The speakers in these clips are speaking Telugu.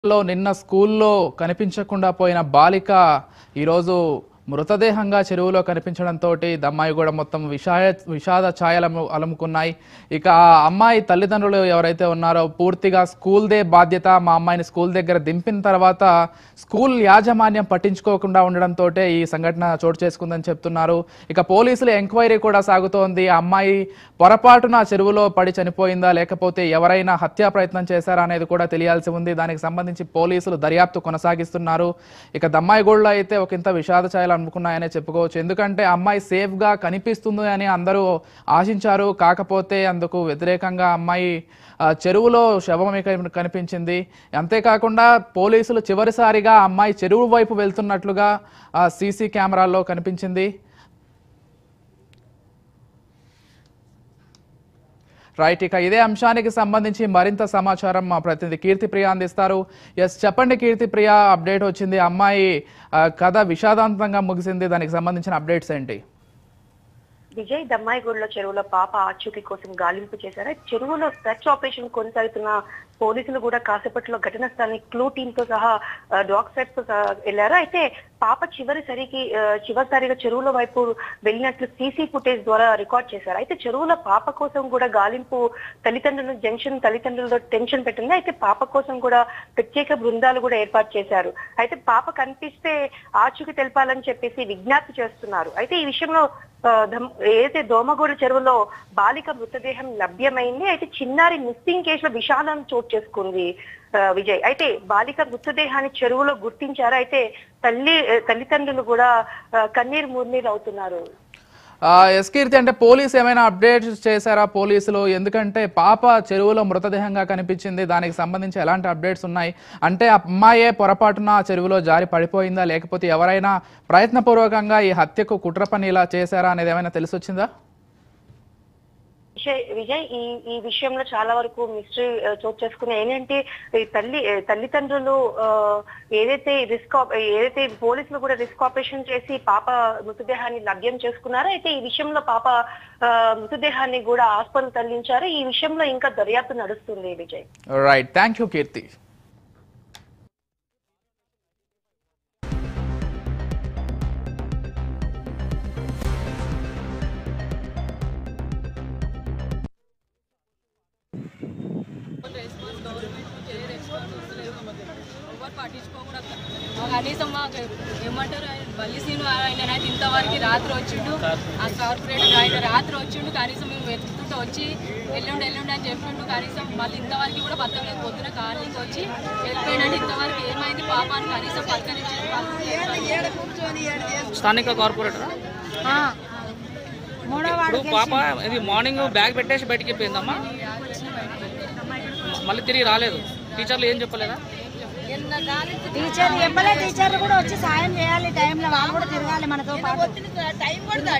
లో నిన్న స్కూల్లో కనిపించకుండా పోయిన బాలిక ఈరోజు మృతదేహంగా చెరువులో కనిపించడంతో దమ్మాయిగూడ మొత్తం విషాద విషాద ఛాయలు అము- అలుముకున్నాయి ఇక ఆ అమ్మాయి తల్లిదండ్రులు ఎవరైతే ఉన్నారో పూర్తిగా స్కూల్దే బాధ్యత మా అమ్మాయిని స్కూల్ దగ్గర దింపిన తర్వాత స్కూల్ యాజమాన్యం పట్టించుకోకుండా ఉండడంతో ఈ సంఘటన చోటు చేసుకుందని చెప్తున్నారు ఇక పోలీసులు ఎంక్వైరీ కూడా సాగుతోంది ఆ అమ్మాయి పొరపాటున చెరువులో పడి చనిపోయిందా లేకపోతే ఎవరైనా హత్యా ప్రయత్నం చేశారా అనేది కూడా తెలియాల్సి ఉంది దానికి సంబంధించి పోలీసులు దర్యాప్తు కొనసాగిస్తున్నారు ఇక దమ్మాయిగూడలో అయితే ఒక ఇంత విషాద ఛాయలు అనుకున్నాయనే చెప్పుకోవచ్చు ఎందుకంటే అమ్మాయి సేఫ్ గా కనిపిస్తుంది అని అందరూ ఆశించారు కాకపోతే అందుకు వ్యతిరేకంగా అమ్మాయి ఆ, చెరువులో శవమే కని- కనిపించింది అంతేకాకుండా పోలీసులు చివరిసారిగా ఆ అమ్మాయి చెరువు వైపు వెళ్తున్నట్లుగా సీసీ కెమెరాల్లో కనిపించింది రైట్ ఇక ఇదే అంశానికి సంబంధించి మరింత సమాచారం మా ప్రతినిధి కీర్తి ప్రియ అందిస్తారు ఎస్ చెప్పండి కీర్తి ప్రియ అప్డేట్ వచ్చింది అమ్మాయి ఆ, కథ విషాదాంతంగా ముగిసింది దానికి సంబంధించిన అప్డేట్స్ ఏంటి విజయ్ దమ్మాయిగూడలో చెరువులో పాప ఆచూకీ కోసం గాలింపు చేశారు చెరువులో సెర్చ్ ఆపరేషన్ కొనసాగుతున్న పోలీసులు కూడా కాసేపట్లో ఘటన స్థలానికి క్లూ టీమ్ తో సహా ఆ, డాగ్ సెట్ తో సహా వెళ్లారు అయితే పాప చివరిసరికి ఆ, చివరిసారిగా చెరువుల వైపు వెళ్ళినట్లు సీసీ ఫుటేజ్ ద్వారా రికార్డ్ చేశారు అయితే చెరువుల పాప కోసం కూడా గాలింపు తల్లిదండ్రులు జంక్షన్ తల్లిదండ్రులతో టెన్షన్ పెట్టింది అయితే పాప కోసం కూడా ప్రత్యేక బృందాలు కూడా ఏర్పాటు చేశారు అయితే పాప కనిపిస్తే ఆచూకీ తెలపాలని చెప్పేసి విజ్ఞప్తి చేస్తున్నారు అయితే ఈ విషయంలో ఆ, దమ్- ఏదైతే దోమగూడ చెరువులో బాలిక మృతదేహం లభ్యమైంది అయితే చిన్నారి మిస్సింగ్ కేసులో విషాదం చోటు చేసుకుంది ఆ, విజయ్ అయితే బాలిక మృతదేహాన్ని చెరువులో గుర్తించారు అయితే తల్లి ఆ, తల్లిదండ్రులు కూడా ఆ, కన్నీరు మున్నీరు అవుతున్నారు ఆ, ఎస్ కీర్తి అంటే పోలీస్ ఏమైనా అప్డేట్స్ చేశారా పోలీసులు ఎందుకంటే పాప చెరువులో మృతదేహంగా కనిపించింది దానికి సంబంధించి ఎలాంటి అప్డేట్స్ ఉన్నాయి అంటే ఆ అమ్మాయే పొరపాటున ఆ చెరువులో జారి పడిపోయిందా లేకపోతే ఎవరైనా ప్రయత్నపూర్వకంగా ఈ హత్యకు కుట్ర పని ఇలా చేశారా అనేది ఏమైనా తెలిసొచ్చిందా విజయ్ విజయ్ ఈ ఈ విషయంలో చాలా వరకు మిస్టరీ చోటు చేసుకున్న ఏంటంటే ఈ తల్లి ఆ, తల్లిదండ్రులు ఆ, ఏదైతే రిస్క్ ఏదైతే పోలీసులు కూడా రిస్క్ ఆపరేషన్ చేసి పాప మృతదేహాన్ని లభ్యం చేసుకున్నారో అయితే ఈ విషయంలో పాప ఆ, మృతదేహాన్ని కూడా ఆసుపత్రి తరలించారు ఈ విషయంలో ఇంకా దర్యాప్తు నడుస్తుంది Vijay right thank you Keerthi ఎవరు పట్టించుకోకూడదు కనీసం మాకు ఏమంటారు ఆయన బల్లి సీను ఆయన అయితే ఇంతవరకు రాత్రి వచ్చిండు ఆ కార్పొరేటర్ ఆయన రాత్రి వచ్చిండు కనీసం మేము వెతుకుతుంటే వచ్చి ఎల్లుండి ఎల్లుండి అని చెప్పిండు కనీసం మళ్ళీ ఇంతవరకు కూడా బతకలేదు పొద్దున కాలనీకి వచ్చి వెళ్ళిపోయినట్టు ఇంతవరకు ఏమైంది పాపాన్ని కనీసం పలకరించి స్థానిక కార్పొరేటర్ ఇప్పుడు పాప ఇది మార్నింగ్ బ్యాగ్ పెట్టేసి బయటికి వెళ్ళిపోయిందమ్మా మళ్ళీ తిరిగి రాలేదు టీచర్లు ఏం చెప్పలేదా టీచర్లు చెప్పలే టీచర్లు కూడా వచ్చి సాయం చేయాలి టైంలో వాళ్ళు కూడా తిరగాలి మనతో పాటు టైం కూడా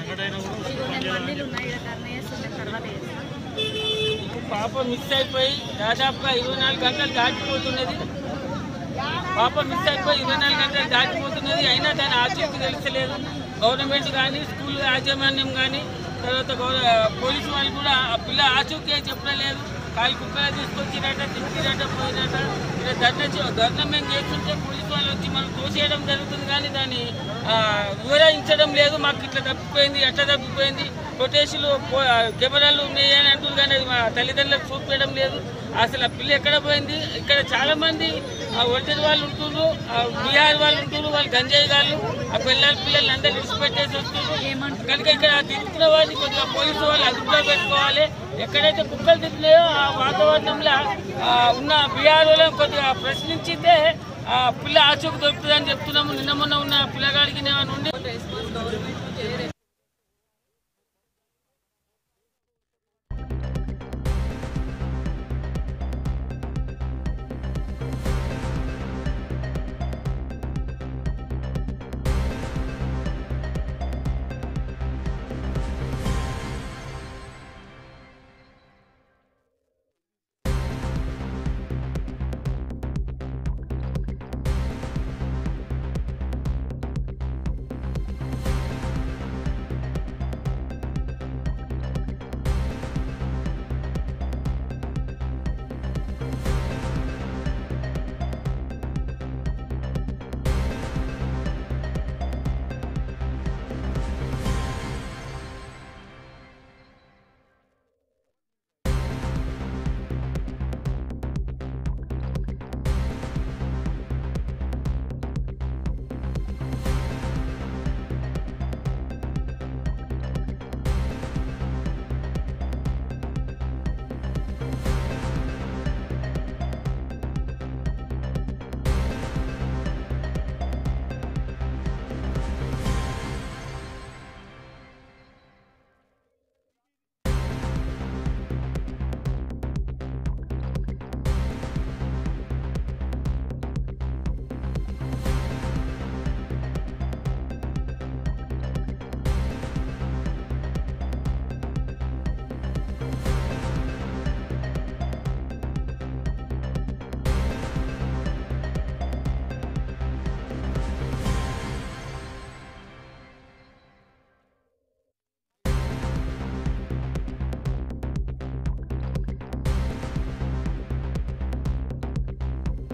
పాప మిస్ అయిపోయి దాదాపుగా ఇరవై నాలుగు గంటలు దాటిపోతున్నది పాప మిస్ అయిపోయి ఇరవై నాలుగు గంటలు దాటిపోతున్నది అయినా దాని ఆచూకీ తెలుస్తలేదు గవర్నమెంట్ కానీ స్కూల్ యాజమాన్యం కానీ తర్వాత గౌర- పోలీసు వాళ్ళు కూడా ఆ పిల్ల ఆచూకీ చెప్పడం లేదు కాలు కుక్కలు తీసుకొచ్చినట్ట తిప్పినట్ట పోయినట్ట ఇలా ధర్నా చే- ధర్నా మేము చేస్తుంటే పోలీసు వాళ్ళు వచ్చి మనం తోసేయడం జరుగుతుంది కానీ దాన్ని ఆ, వివరించడం లేదు మాకు ఇట్లా తప్పిపోయింది ఎట్లా తప్పిపోయింది ఫొటేషులు పో- ఆ, కెమెరాలు ఉన్నాయి అని అంటారు కానీ అది మా తల్లిదండ్రులకు చూపించడం లేదు అసలు ఆ పిల్ల ఎక్కడ పోయింది ఇక్కడ చాలా మంది ఆ ఒంటరి వాళ్ళు ఉంటున్నారు ఆ బీహార్ వాళ్ళు ఉంటున్నారు వాళ్ళు గంజాయి వాళ్ళు ఆ పిల్లల పిల్లల్ని అందరూ విడిచిపెట్టేసి వస్తున్నారు కనుక ఇక్కడ తిరుగుతున్న వాళ్ళని కొద్దిగా పోలీసు వాళ్ళు అదుపులో పెట్టుకోవాలి ఎక్కడైతే కుక్కలు తిరిగినాయో ఆ వాతావరణంలో ఆ, ఉన్న బీహార్ వాళ్ళని కొద్దిగా ప్రశ్నించితే ఆ పిల్ల ఆచూకు దొరుకుతుందని చెప్తున్నాము నిన్న మొన్న ఉన్న పిల్లగాడికి ఏమైనా ఉండి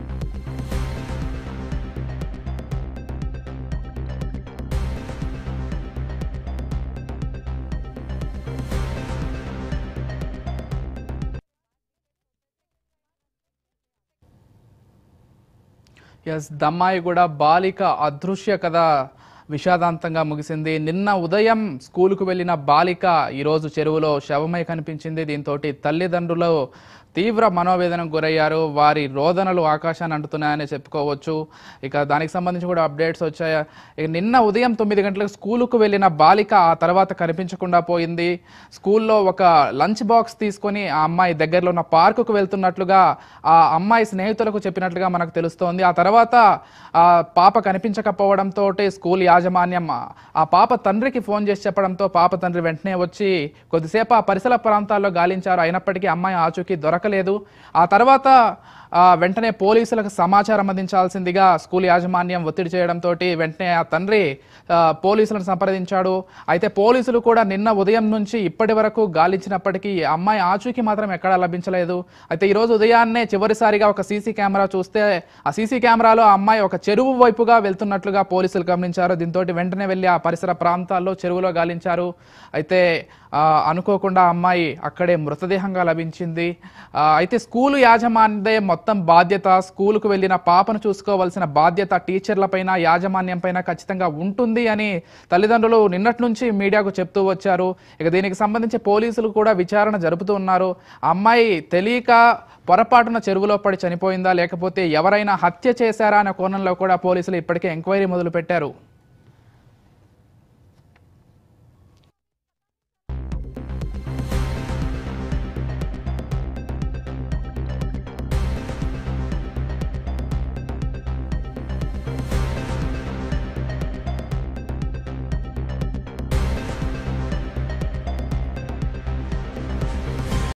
ఎస్ దమ్మాయి కూడా బాలిక అదృశ్య కథ విషాదాంతంగా ముగిసింది నిన్న ఉదయం స్కూలుకు వెళ్ళిన బాలిక ఈరోజు చెరువులో శవమై కనిపించింది దీంతో తల్లిదండ్రులు తీవ్ర మనోవేదనకు గురయ్యారు వారి రోదనలు ఆకాశాన్ని అంటున్నాయని చెప్పుకోవచ్చు ఇక దానికి సంబంధించి కూడా అప్డేట్స్ వచ్చాయి ఇక నిన్న ఉదయం తొమ్మిది గంటలకు స్కూలుకు వెళ్ళిన బాలిక ఆ తర్వాత కనిపించకుండా పోయింది స్కూల్లో ఒక లంచ్ బాక్స్ తీసుకొని ఆ అమ్మాయి దగ్గరలో ఉన్న పార్కుకు వెళ్తున్నట్లుగా ఆ అమ్మాయి స్నేహితులకు చెప్పినట్లుగా మనకు తెలుస్తోంది ఆ తర్వాత ఆ పాప కనిపించకపోవడంతో స్కూల్ యాజమాన్యం ఆ పాప తండ్రికి ఫోన్ చేసి చెప్పడంతో పాప తండ్రి వెంటనే వచ్చి కొద్దిసేపు ఆ పరిసర ప్రాంతాల్లో గాలించారు అయినప్పటికీ అమ్మాయి ఆచూకీ దొరకలేదు ఆ తర్వాత ఆ, వెంటనే పోలీసులకు సమాచారం అందించాల్సిందిగా స్కూల్ యాజమాన్యం ఒత్తిడి చేయడంతో వెంటనే ఆ తండ్రి ఆ, పోలీసులను సంప్రదించాడు అయితే పోలీసులు కూడా నిన్న ఉదయం నుంచి ఇప్పటి వరకు గాలించినప్పటికీ ఈ అమ్మాయి ఆచూకీ మాత్రం ఎక్కడా లభించలేదు అయితే ఈరోజు ఉదయాన్నే చివరిసారిగా ఒక సీసీ కెమెరా చూస్తే ఆ సీసీ కెమెరాలో ఆ అమ్మాయి ఒక చెరువు వైపుగా వెళ్తున్నట్లుగా పోలీసులు గమనించారు దీంతో వెంటనే వెళ్ళి ఆ పరిసర ప్రాంతాల్లో చెరువులో గాలించారు అయితే ఆ, అనుకోకుండా ఆ అమ్మాయి అక్కడే మృతదేహంగా లభించింది ఆ, అయితే స్కూలు యాజమాన్యదే మొత్తం బాధ్యత స్కూలుకు వెళ్ళిన పాపను చూసుకోవాల్సిన బాధ్యత టీచర్లపైన యాజమాన్యం పైన ఖచ్చితంగా ఉంటుంది అని తల్లిదండ్రులు నిన్నటి నుంచి మీడియాకు చెప్తూ వచ్చారు ఇక దీనికి సంబంధించి పోలీసులు కూడా విచారణ జరుపుతూ ఉన్నారు ఆ అమ్మాయి తెలియక పొరపాటున చెరువులో పడి చనిపోయిందా లేకపోతే ఎవరైనా హత్య చేశారా అనే కోణంలో కూడా పోలీసులు ఇప్పటికే ఎంక్వైరీ మొదలు పెట్టారు